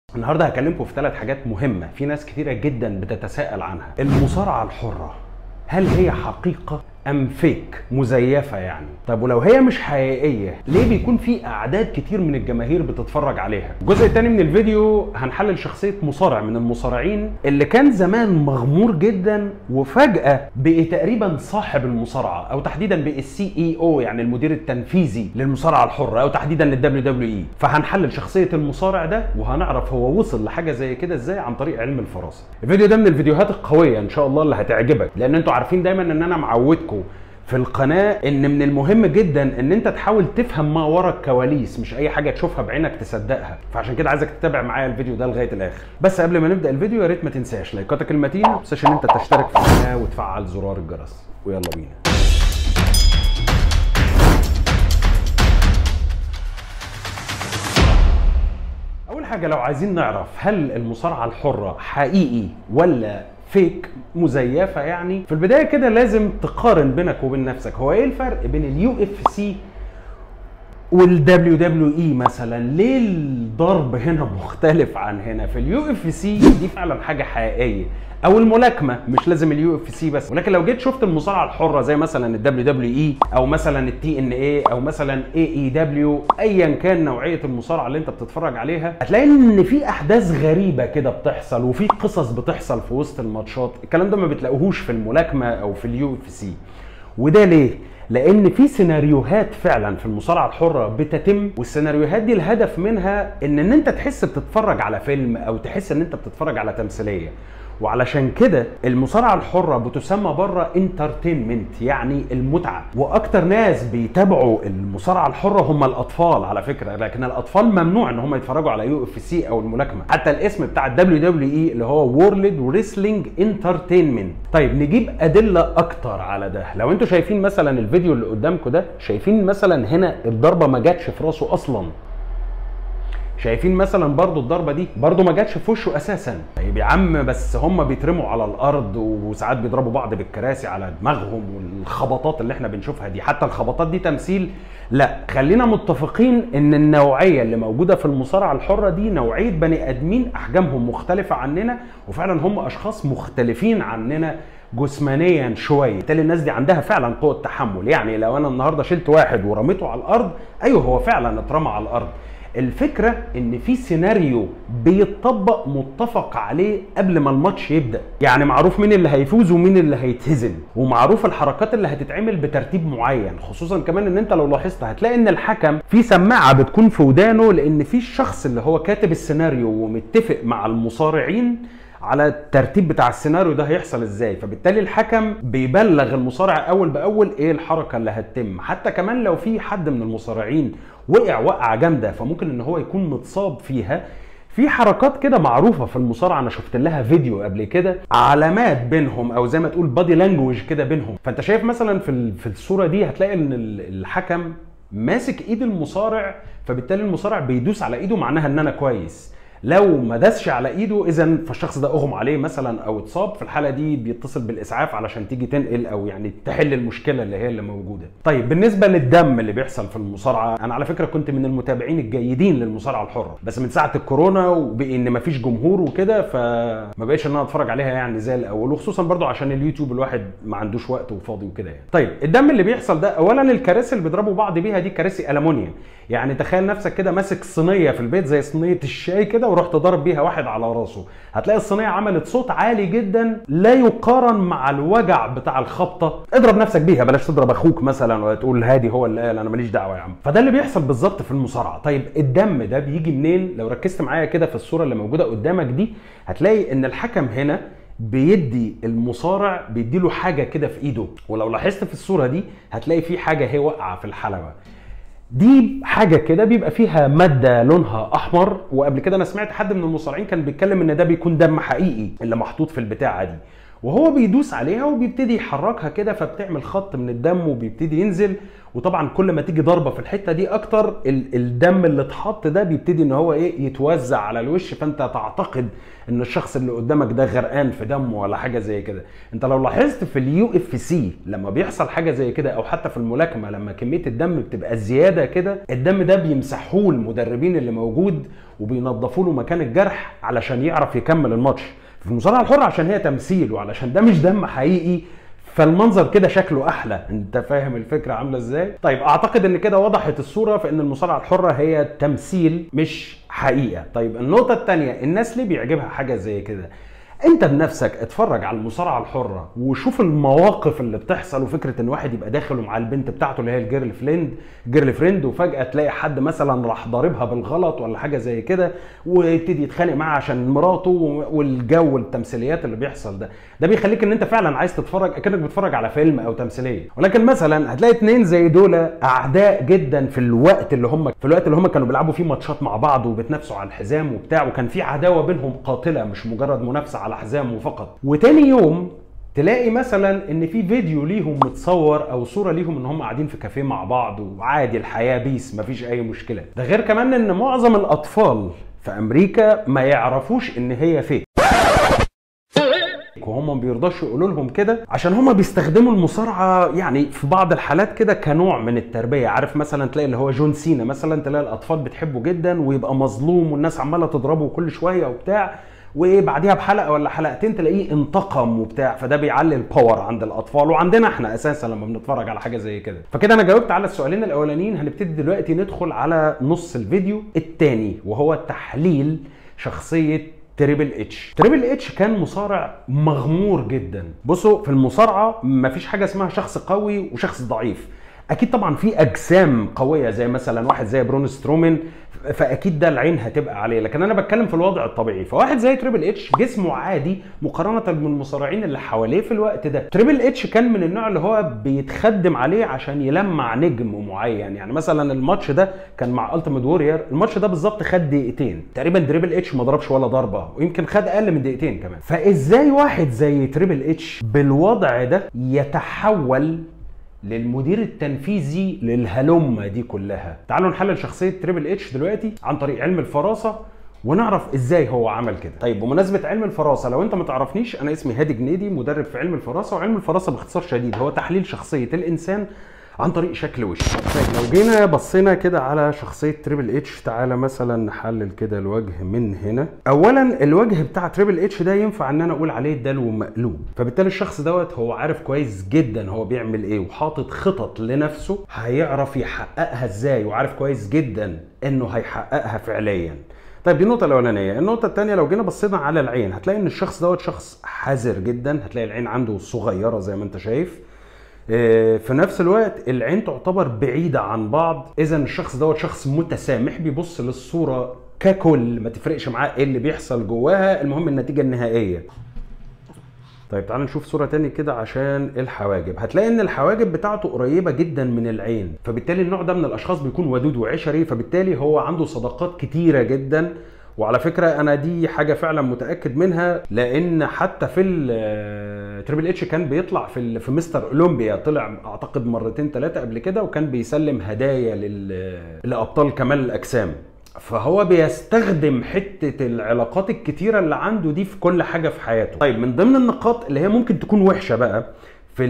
النهارده هكلمكم في ثلاث حاجات مهمه في ناس كتيره جدا بتتساءل عنها المصارعه الحره هل هي حقيقه ام فيك مزيفه يعني طب ولو هي مش حقيقيه ليه بيكون في اعداد كتير من الجماهير بتتفرج عليها الجزء الثاني من الفيديو هنحلل شخصيه مصارع من المصارعين اللي كان زمان مغمور جدا وفجاه بقي تقريبا صاحب المصارعه او تحديدا بقي السي اي او يعني المدير التنفيذي للمصارعه الحره او تحديدا للدبليو دبليو اي فهنحلل شخصيه المصارع ده وهنعرف هو وصل لحاجه زي كده ازاي عن طريق علم الفراسه الفيديو ده من الفيديوهات القويه ان شاء الله اللي هتعجبك لان انتوا عارفين دايما ان انا معودكم في القناة ان من المهم جدا ان انت تحاول تفهم ما ورا الكواليس مش اي حاجة تشوفها بعينك تصدقها فعشان كده عايزك تتابع معايا الفيديو ده لغاية الاخر بس قبل ما نبدأ الفيديو يا ريت ما تنساش لايكاتك المتينة ما تنساش ان انت تشترك في القناة وتفعل زرار الجرس ويلا بينا اول حاجة لو عايزين نعرف هل المصارعة الحرة حقيقي ولا فيك مزيفه يعني في البدايه كده لازم تقارن بينك وبين نفسك هو ايه الفرق بين اليو اف سي والدبليو دبليو اي مثلا ليه الضرب هنا مختلف عن هنا في اليو اف سي دي فعلا حاجه حقيقيه او الملاكمه مش لازم اليو اف سي بس ولكن لو جيت شفت المصارعه الحره زي مثلا الدبليو دبليو اي او مثلا التي ان اي او مثلا اي اي دبليو ايا كان نوعيه المصارعه اللي انت بتتفرج عليها هتلاقي ان في احداث غريبه كده بتحصل وفي قصص بتحصل في وسط الماتشات الكلام ده ما بتلاقوهوش في الملاكمه او في اليو اف سي وده ليه لان في سيناريوهات فعلا في المصارعه الحره بتتم والسيناريوهات دي الهدف منها ان ان انت تحس بتتفرج على فيلم او تحس ان انت بتتفرج على تمثيليه وعلشان كده المصارعه الحره بتسمى بره انترتينمنت يعني المتعه واكتر ناس بيتابعوا المصارعه الحره هم الاطفال على فكره لكن الاطفال ممنوع ان هم يتفرجوا على يو اف سي او الملاكمه حتى الاسم بتاع الدبليو دبليو اي اللي هو وورلد ريسلينج انترتينمنت طيب نجيب ادله اكتر على ده لو انتوا شايفين مثلا الفيديو اللي قدامكم ده شايفين مثلا هنا الضربه ما جاتش في راسه اصلا شايفين مثلا برضو الضربه دي برضو ما جاتش في وشه اساسا طيب يا عم بس هم بيترموا على الارض وساعات بيضربوا بعض بالكراسي على دماغهم والخبطات اللي احنا بنشوفها دي حتى الخبطات دي تمثيل لا خلينا متفقين ان النوعيه اللي موجوده في المصارعه الحره دي نوعيه بني ادمين احجامهم مختلفه عننا وفعلا هم اشخاص مختلفين عننا جسمانيا شويه بالتالي الناس دي عندها فعلا قوه تحمل يعني لو انا النهارده شلت واحد ورميته على الارض ايوه هو فعلا اترمى على الارض الفكرة ان في سيناريو بيتطبق متفق عليه قبل ما الماتش يبدأ يعني معروف مين اللي هيفوز ومين اللي هيتهزم ومعروف الحركات اللي هتتعمل بترتيب معين خصوصا كمان ان انت لو لاحظت هتلاقي ان الحكم في سماعة بتكون في ودانه لان في الشخص اللي هو كاتب السيناريو ومتفق مع المصارعين على الترتيب بتاع السيناريو ده هيحصل ازاي فبالتالي الحكم بيبلغ المصارع اول باول ايه الحركه اللي هتتم حتى كمان لو في حد من المصارعين وقع وقعه جامده فممكن ان هو يكون متصاب فيها في حركات كده معروفه في المصارعه انا شفت لها فيديو قبل كده علامات بينهم او زي ما تقول بادي لانجوج كده بينهم فانت شايف مثلا في في الصوره دي هتلاقي ان الحكم ماسك ايد المصارع فبالتالي المصارع بيدوس على ايده معناها ان انا كويس لو ما داسش على ايده اذا فالشخص ده اغمى عليه مثلا او اتصاب في الحاله دي بيتصل بالاسعاف علشان تيجي تنقل او يعني تحل المشكله اللي هي اللي موجوده. طيب بالنسبه للدم اللي بيحصل في المصارعه انا على فكره كنت من المتابعين الجيدين للمصارعه الحره بس من ساعه الكورونا وبقي ان ما فيش جمهور وكده فما بقيتش ان انا اتفرج عليها يعني زي الاول وخصوصا برضو عشان اليوتيوب الواحد ما عندوش وقت وفاضي وكده يعني. طيب الدم اللي بيحصل ده اولا الكراسي اللي بيضربوا بعض بيها دي كراسي المونيا يعني تخيل نفسك كده ماسك صينيه في البيت زي صينيه الشاي كده ورحت ضارب بيها واحد على راسه هتلاقي الصينيه عملت صوت عالي جدا لا يقارن مع الوجع بتاع الخبطه اضرب نفسك بيها بلاش تضرب اخوك مثلا ولا تقول هادي هو اللي قال انا ماليش دعوه يا عم فده اللي بيحصل بالظبط في المصارعه طيب الدم ده بيجي منين لو ركزت معايا كده في الصوره اللي موجوده قدامك دي هتلاقي ان الحكم هنا بيدي المصارع بيديله حاجه كده في ايده ولو لاحظت في الصوره دي هتلاقي في حاجه هي واقعه في الحلبه دي حاجة كده بيبقى فيها مادة لونها أحمر وقبل كده أنا سمعت حد من المصارعين كان بيتكلم إن ده بيكون دم حقيقي اللي محطوط في البتاعة دي وهو بيدوس عليها وبيبتدي يحركها كده فبتعمل خط من الدم وبيبتدي ينزل وطبعا كل ما تيجي ضربه في الحته دي اكتر ال- الدم اللي اتحط ده بيبتدي ان هو ايه يتوزع على الوش فانت تعتقد ان الشخص اللي قدامك ده غرقان في دمه ولا حاجه زي كده انت لو لاحظت في اليو اف سي لما بيحصل حاجه زي كده او حتى في الملاكمه لما كميه الدم بتبقى زياده كده الدم ده بيمسحوه المدربين اللي موجود وبينضفوا له مكان الجرح علشان يعرف يكمل الماتش في المصارعه الحره عشان هي تمثيل وعلشان ده مش دم حقيقي فالمنظر كده شكله احلى انت فاهم الفكره عامله ازاي طيب اعتقد ان كده وضحت الصوره في ان المصارعه الحره هي تمثيل مش حقيقه طيب النقطه الثانيه الناس ليه بيعجبها حاجه زي كده انت بنفسك اتفرج على المصارعه الحره وشوف المواقف اللي بتحصل وفكره ان واحد يبقى داخل مع البنت بتاعته اللي هي الجيرل فريند جيرل فريند وفجاه تلاقي حد مثلا راح ضاربها بالغلط ولا حاجه زي كده ويبتدي يتخانق معاها عشان مراته والجو التمثيليات اللي بيحصل ده ده بيخليك ان انت فعلا عايز تتفرج اكنك بتتفرج على فيلم او تمثيليه ولكن مثلا هتلاقي اتنين زي دول اعداء جدا في الوقت اللي هم في الوقت اللي هم كانوا بيلعبوا فيه ماتشات مع بعض وبيتنافسوا على الحزام وبتاع وكان في عداوه بينهم قاتله مش مجرد منافسه على حزام فقط وتاني يوم تلاقي مثلا ان في فيديو ليهم متصور او صوره ليهم ان هم قاعدين في كافيه مع بعض وعادي الحياه بيس مفيش اي مشكله ده غير كمان ان معظم الاطفال في امريكا ما يعرفوش ان هي فيك وهم ما بيرضاش يقولوا لهم كده عشان هم بيستخدموا المصارعه يعني في بعض الحالات كده كنوع من التربيه عارف مثلا تلاقي اللي هو جون سينا مثلا تلاقي الاطفال بتحبه جدا ويبقى مظلوم والناس عماله تضربه كل شويه وبتاع وبعديها بحلقه ولا حلقتين تلاقيه انتقم وبتاع فده بيعلي الباور عند الاطفال وعندنا احنا اساسا لما بنتفرج على حاجه زي كده فكده انا جاوبت على السؤالين الاولانيين هنبتدي دلوقتي ندخل على نص الفيديو الثاني وهو تحليل شخصيه تريبل اتش تريبل اتش كان مصارع مغمور جدا بصوا في المصارعه مفيش حاجه اسمها شخص قوي وشخص ضعيف اكيد طبعا في اجسام قويه زي مثلا واحد زي برون سترومن فاكيد ده العين هتبقى عليه لكن انا بتكلم في الوضع الطبيعي فواحد زي تريبل اتش جسمه عادي مقارنه بالمصارعين اللي حواليه في الوقت ده تريبل اتش كان من النوع اللي هو بيتخدم عليه عشان يلمع نجم معين يعني مثلا الماتش ده كان مع التيميت وورير الماتش ده بالظبط خد دقيقتين تقريبا تريبل اتش ما ضربش ولا ضربه ويمكن خد اقل من دقيقتين كمان فازاي واحد زي تريبل اتش بالوضع ده يتحول للمدير التنفيذي للهلمه دي كلها تعالوا نحلل شخصيه تريبل اتش دلوقتي عن طريق علم الفراسه ونعرف ازاي هو عمل كده طيب بمناسبه علم الفراسه لو انت ما تعرفنيش انا اسمي هادي جنيدي مدرب في علم الفراسه وعلم الفراسه باختصار شديد هو تحليل شخصيه الانسان عن طريق شكل وشه طيب لو جينا بصينا كده على شخصيه تريبل اتش تعالى مثلا نحلل كده الوجه من هنا اولا الوجه بتاع تريبل اتش ده ينفع ان انا اقول عليه دلو مقلوب فبالتالي الشخص دوت هو عارف كويس جدا هو بيعمل ايه وحاطط خطط لنفسه هيعرف يحققها ازاي وعارف كويس جدا انه هيحققها فعليا طيب دي النقطة الأولانية، النقطة الثانية لو جينا بصينا على العين هتلاقي إن الشخص دوت شخص حذر جدا، هتلاقي العين عنده صغيرة زي ما أنت شايف. في نفس الوقت العين تعتبر بعيدة عن بعض إذا الشخص دوت شخص متسامح بيبص للصورة ككل ما تفرقش معاه ايه اللي بيحصل جواها المهم النتيجة النهائية طيب تعال نشوف صورة تاني كده عشان الحواجب هتلاقي ان الحواجب بتاعته قريبة جدا من العين فبالتالي النوع ده من الاشخاص بيكون ودود وعشري فبالتالي هو عنده صداقات كتيرة جدا وعلى فكره انا دي حاجه فعلا متاكد منها لان حتى في تريبل اتش كان بيطلع في في مستر اولمبيا طلع اعتقد مرتين ثلاثه قبل كده وكان بيسلم هدايا لابطال كمال الاجسام فهو بيستخدم حته العلاقات الكتيره اللي عنده دي في كل حاجه في حياته طيب من ضمن النقاط اللي هي ممكن تكون وحشه بقى في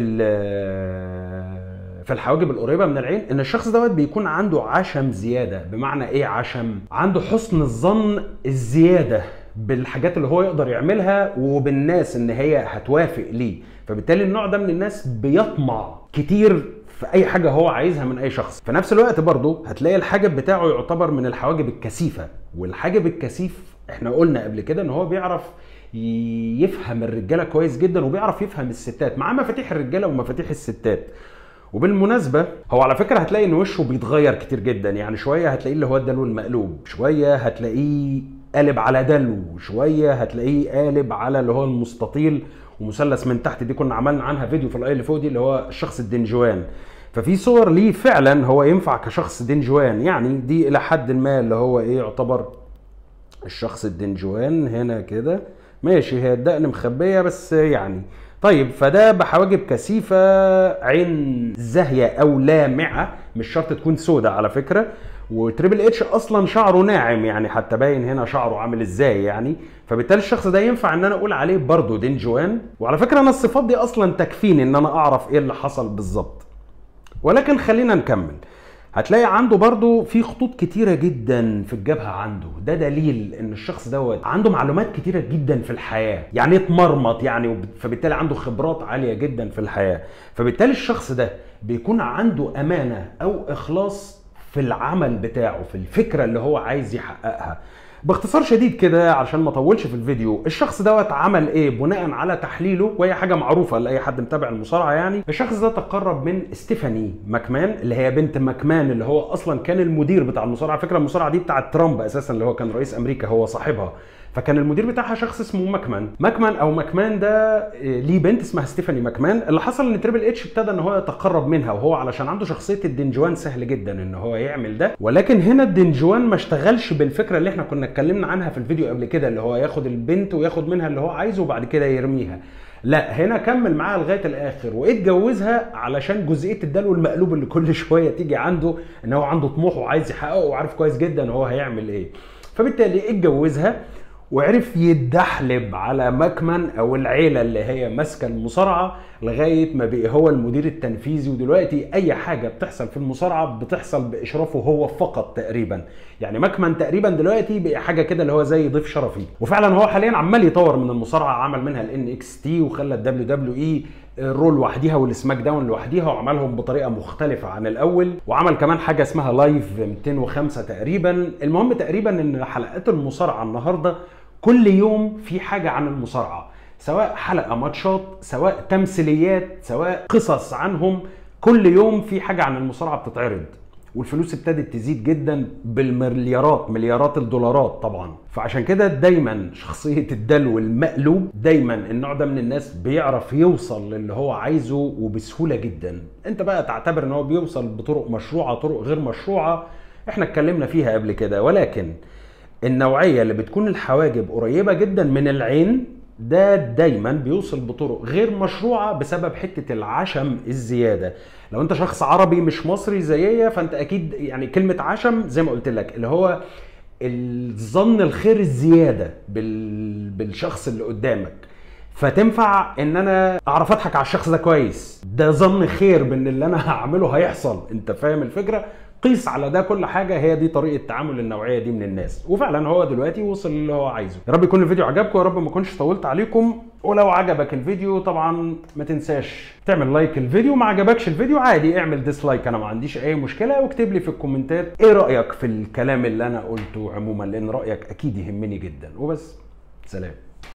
في الحواجب القريبه من العين ان الشخص دوت بيكون عنده عشم زياده بمعنى ايه عشم عنده حسن الظن الزياده بالحاجات اللي هو يقدر يعملها وبالناس ان هي هتوافق ليه فبالتالي النوع ده من الناس بيطمع كتير في اي حاجه هو عايزها من اي شخص في نفس الوقت برضه هتلاقي الحاجب بتاعه يعتبر من الحواجب الكثيفه والحاجب الكثيف احنا قلنا قبل كده ان هو بيعرف يفهم الرجاله كويس جدا وبيعرف يفهم الستات معاه مفاتيح الرجاله ومفاتيح الستات وبالمناسبة هو على فكرة هتلاقي ان وشه بيتغير كتير جدا يعني شوية هتلاقيه اللي هو الدلو المقلوب شوية هتلاقيه قالب على دلو شوية هتلاقيه قالب على اللي هو المستطيل ومثلث من تحت دي كنا عملنا عنها فيديو في الاي اللي فوق دي اللي هو الشخص الدنجوان ففي صور ليه فعلا هو ينفع كشخص دنجوان يعني دي الى حد ما اللي هو ايه يعتبر الشخص الدنجوان هنا كده ماشي هي الدقن مخبيه بس يعني طيب فده بحواجب كثيفه عين زاهيه او لامعه مش شرط تكون سودة على فكره وتريبل اتش اصلا شعره ناعم يعني حتى باين هنا شعره عامل ازاي يعني فبالتالي الشخص ده ينفع ان انا اقول عليه برضه دين جوان وعلى فكره انا الصفات دي اصلا تكفيني ان انا اعرف ايه اللي حصل بالظبط ولكن خلينا نكمل هتلاقي عنده برضو في خطوط كتيرة جدا في الجبهة عنده ده دليل ان الشخص دوت عنده معلومات كتيرة جدا في الحياة يعني اتمرمط يعني وب- فبالتالي عنده خبرات عالية جدا في الحياة فبالتالي الشخص ده بيكون عنده امانة او اخلاص في العمل بتاعه في الفكرة اللي هو عايز يحققها باختصار شديد كده عشان ما اطولش في الفيديو الشخص دوت عمل ايه بناء على تحليله وهي حاجه معروفه لاي حد متابع المصارعه يعني الشخص ده تقرب من ستيفاني ماكمان اللي هي بنت ماكمان اللي هو اصلا كان المدير بتاع المصارعه على فكره المصارعه دي بتاعت ترامب اساسا اللي هو كان رئيس امريكا هو صاحبها فكان المدير بتاعها شخص اسمه ماكمان ماكمان او ماكمان ده إيه، ليه بنت اسمها ستيفاني ماكمان اللي حصل ان تريبل اتش ابتدى ان هو يتقرب منها وهو علشان عنده شخصيه الدنجوان سهل جدا ان هو يعمل ده ولكن هنا الدنجوان ما اشتغلش بالفكره اللي احنا كنا اتكلمنا عنها في الفيديو قبل كده اللي هو ياخد البنت وياخد منها اللي هو عايزه وبعد كده يرميها لا هنا كمل معاها لغايه الاخر واتجوزها علشان جزئيه الدلو المقلوب اللي كل شويه تيجي عنده ان هو عنده طموح وعايز يحققه وعارف كويس جدا هو هيعمل ايه فبالتالي اتجوزها وعرف يتدحلب على مكمن او العيله اللي هي ماسكه المصارعه لغايه ما بقي هو المدير التنفيذي ودلوقتي اي حاجه بتحصل في المصارعه بتحصل باشرافه هو فقط تقريبا يعني مكمن تقريبا دلوقتي بقى حاجه كده اللي هو زي ضيف شرفي وفعلا هو حاليا عمال يطور من المصارعه عمل منها الان اكس تي وخلى الدبليو دبليو اي الرول لوحديها والسماك داون لوحديها وعملهم بطريقه مختلفه عن الاول وعمل كمان حاجه اسمها لايف 205 تقريبا المهم تقريبا ان حلقات المصارعه النهارده كل يوم في حاجه عن المصارعه سواء حلقه ماتشات سواء تمثيليات سواء قصص عنهم كل يوم في حاجه عن المصارعه بتتعرض والفلوس ابتدت تزيد جدا بالمليارات مليارات الدولارات طبعا فعشان كده دايما شخصية الدلو المقلوب دايما النوع ده من الناس بيعرف يوصل للي هو عايزه وبسهولة جدا انت بقى تعتبر ان هو بيوصل بطرق مشروعة طرق غير مشروعة احنا اتكلمنا فيها قبل كده ولكن النوعية اللي بتكون الحواجب قريبة جدا من العين ده دايما بيوصل بطرق غير مشروعة بسبب حتة العشم الزيادة لو انت شخص عربي مش مصري زيي فانت اكيد يعني كلمة عشم زي ما قلت لك اللي هو الظن الخير الزيادة بال... بالشخص اللي قدامك فتنفع ان انا اعرف اضحك على الشخص ده كويس ده ظن خير بان اللي انا هعمله هيحصل انت فاهم الفكره قيس على ده كل حاجه هي دي طريقه تعامل النوعيه دي من الناس وفعلا هو دلوقتي وصل اللي هو عايزه يا رب يكون الفيديو عجبكم يا رب ما اكونش طولت عليكم ولو عجبك الفيديو طبعا ما تنساش تعمل لايك الفيديو ما عجبكش الفيديو عادي اعمل ديسلايك انا ما عنديش اي مشكله واكتب لي في الكومنتات ايه رايك في الكلام اللي انا قلته عموما لان رايك اكيد يهمني جدا وبس سلام